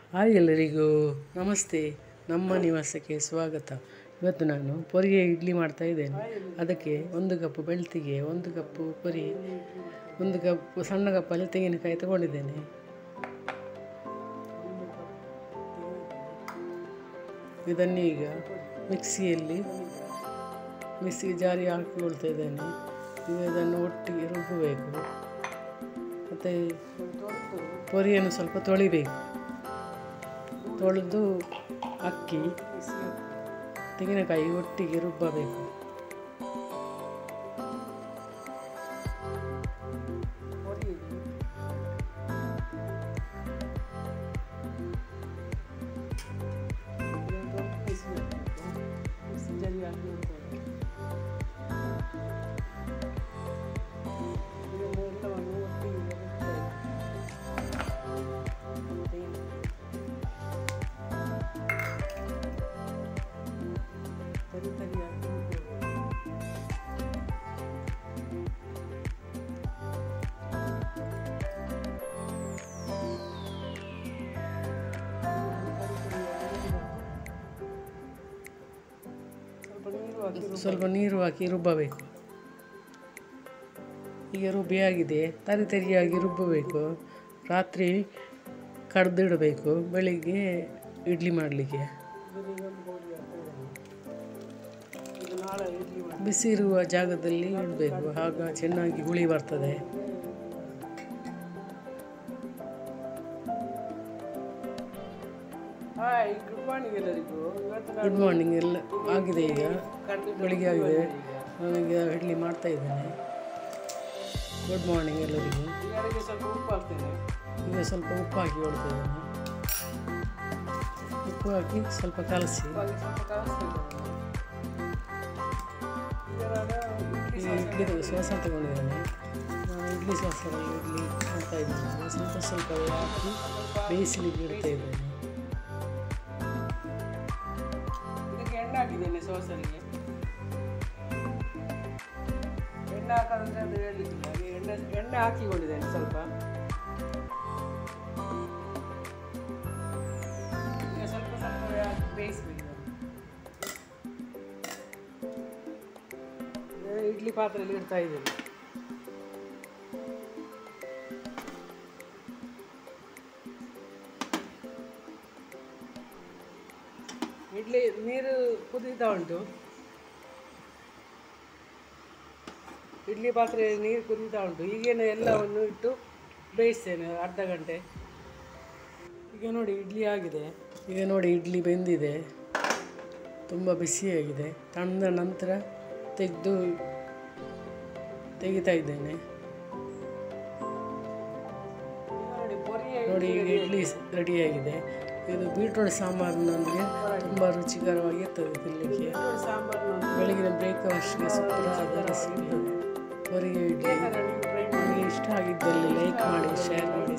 Hi ಎಲ್ಲರಿಗೂ ನಮಸ್ತೆ ನಮ್ಮ ನಿವಾಸಕ್ಕೆ ಸ್ವಾಗತ ಇವತ್ತು ನಾನು ಪೊರಿಗೆ ಇಡ್ಲಿ ಮಾಡ್ತಾ ಇದ್ದೇನೆ ಅದಕ್ಕೆ ಒಂದು ಕಪ್ ಬೆಳ್ತಿಗೆ ಒಂದು ಕಪ್ಪು ಪೊರಿ ಒಂದು ಕಪ್ ಸಣ್ಣ ಕಪ್ಪಲ್ಲಿ ತೆಂಗಿನಕಾಯಿ ತಗೊಂಡಿದ್ದೇನೆ ಇದನ್ನು ಈಗ ಮಿಕ್ಸಿಯಲ್ಲಿ ಮಿಕ್ಸಿ ಜಾರಿ ಹಾಕಿಕೊಳ್ತಾ ಇದ್ದೇನೆ ಈಗ ಇದನ್ನು ಒಟ್ಟಿಗೆ ರುಬ್ಬಬೇಕು ಮತ್ತು ಪೊರಿಯನ್ನು ಸ್ವಲ್ಪ ತೊಳಿಬೇಕು ತೊಳೆದು ಅಕ್ಕಿ ತೆಂಗಿನಕಾಯಿ ಒಟ್ಟಿಗೆ ರುಬ್ಬಬೇಕು ತರಿ ತರಿಯಾಗಿ ಸ್ವಲ್ಪ ನೀರು ಹಾಕಿ ರುಬ್ಬಬೇಕು ಈಗ ರುಬ್ಬಿಯಾಗಿದೆ ತರಿ ತರಿಯಾಗಿ ರುಬ್ಬಬೇಕು ರಾತ್ರಿ ಕಡ್ದಿಡಬೇಕು ಬೆಳಿಗ್ಗೆ ಇಡ್ಲಿ ಮಾಡಲಿಕ್ಕೆ ಬಿಸಿ ಇರುವ ಜಾಗದಲ್ಲಿ ಇಡಬೇಕು ಆಗ ಚೆನ್ನಾಗಿ ಹುಳಿ ಬರ್ತದೆ ಹಾಯ್ ಗುಡ್ ಮಾರ್ನಿಂಗ್ ಎಲ್ಲರಿಗೂ ಇವತ್ತು ಗುಡ್ ಮಾರ್ನಿಂಗ್ ಎಲ್ಲ ಆಗಿದೆ ಈಗ ಬೆಳಿಗ್ಗೆ ಆಗಿದೆ ನಾನೀಗ ಇಡ್ಲಿ ಮಾಡ್ತಾ ಇದ್ದೇನೆ ಗುಡ್ ಮಾರ್ನಿಂಗ್ ಎಲ್ಲರಿಗೂ ಈ ಅಡಿಗೆ ಸ್ವಲ್ಪ ಉಪ್ಪು ಹಾಕ್ತೇನೆ ಈಗ ಸ್ವಲ್ಪ ಉಪ್ಪು ಹಾಕಿ ಹೊಡ್ತಾ ಇದ್ದೇನೆ ಉಪ್ಪು ಹಾಕಿ ಸ್ವಲ್ಪ ಕಲಸಿ ಹಾಗೆ ಸ್ವಲ್ಪ ಕಲಿಸ್ತೇನೆ ಈಗ ನಾನು ಈ ಇಡ್ಲಿ ಶ್ವಾಸ ತಗೊಂಡಿದ್ದೇನೆ ನಾನು ಇಡ್ಲಿ ಶ್ವಾಸದಲ್ಲಿ ಇಡ್ಲಿ ಮಾಡ್ತಾ ಇದ್ದೇನೆ ಸ್ವಲ್ಪ ಸ್ವಲ್ಪ ಹಾಕಿ ಬೇಯಿಸಲಿಕ್ಕೆ ಇಡ್ತಾ ಇದ್ದೇನೆ ಇದಕ್ಕೆ ಎಣ್ಣೆ ಹಾಕಿದ್ದೇನೆ ಸೋಸರಿಗೆ ಎಣ್ಣೆ ಹಾಕೋದಂದ್ರೆ ಅದು ಹೇಳಲಿಕ್ಕಿಲ್ಲ ಹಾಗೆ ಎಣ್ಣೆ ಎಣ್ಣೆ ಹಾಕಿಕೊಂಡಿದ್ದೇನೆ ಸ್ವಲ್ಪ ಈಗ ಸ್ವಲ್ಪ ಸ್ವಲ್ಪ ಬೇಯಿಸ್ಬೇಕು ಇದನ್ನು. ಈಗ ಇಡ್ಲಿ ಪಾತ್ರೆಯಲ್ಲಿ ಇಡ್ತಾ ಇದ್ದೇನೆ ಇಡ್ಲಿ ನೀರು ಕುದೀತಾ ಉಂಟು ಇಡ್ಲಿ ಪಾತ್ರೆ ನೀರು ಕುದೀತಾ ಉಂಟು ಈಗೇನು ಎಲ್ಲವನ್ನು ಇಟ್ಟು ಬೇಯಿಸ್ತೇನೆ ಅರ್ಧ ಗಂಟೆ ಈಗ ನೋಡಿ ಇಡ್ಲಿ ಆಗಿದೆ ಈಗ ನೋಡಿ ಇಡ್ಲಿ ಬೆಂದಿದೆ ತುಂಬ ಬಿಸಿಯಾಗಿದೆ ತಣ್ಣದ ನಂತರ ತೆಗೆದು ತೆಗಿತಾ ಇದ್ದೇನೆ ಈಗ ನೋಡಿ ಪೊರಿಯ ನೋಡಿ ಈಗ ಇಡ್ಲಿ ರೆಡಿಯಾಗಿದೆ ಇದು ಬೀಟ್ರೋಟ್ ಸಾಂಬಾರಿನೊಂದಿಗೆ ತುಂಬ ರುಚಿಕರವಾಗಿರ್ತದೆ ತಿನ್ನಲಿಕ್ಕೆ ಸಾಂಬಾರು ಬೆಳಗಿನ ಬ್ರೇಕ್ಫಾಸ್ಟ್ಗೆ ಸೂಪರಾದ ರೆಸಿಪಿ ಹೊರಗೆ ಇಡ್ಲಿ ನಿಮಗೆ ಇಷ್ಟ ಆಗಿದ್ದಲ್ಲಿ ಲೈಕ್ ಮಾಡಿ ಶೇರ್ ಮಾಡಿ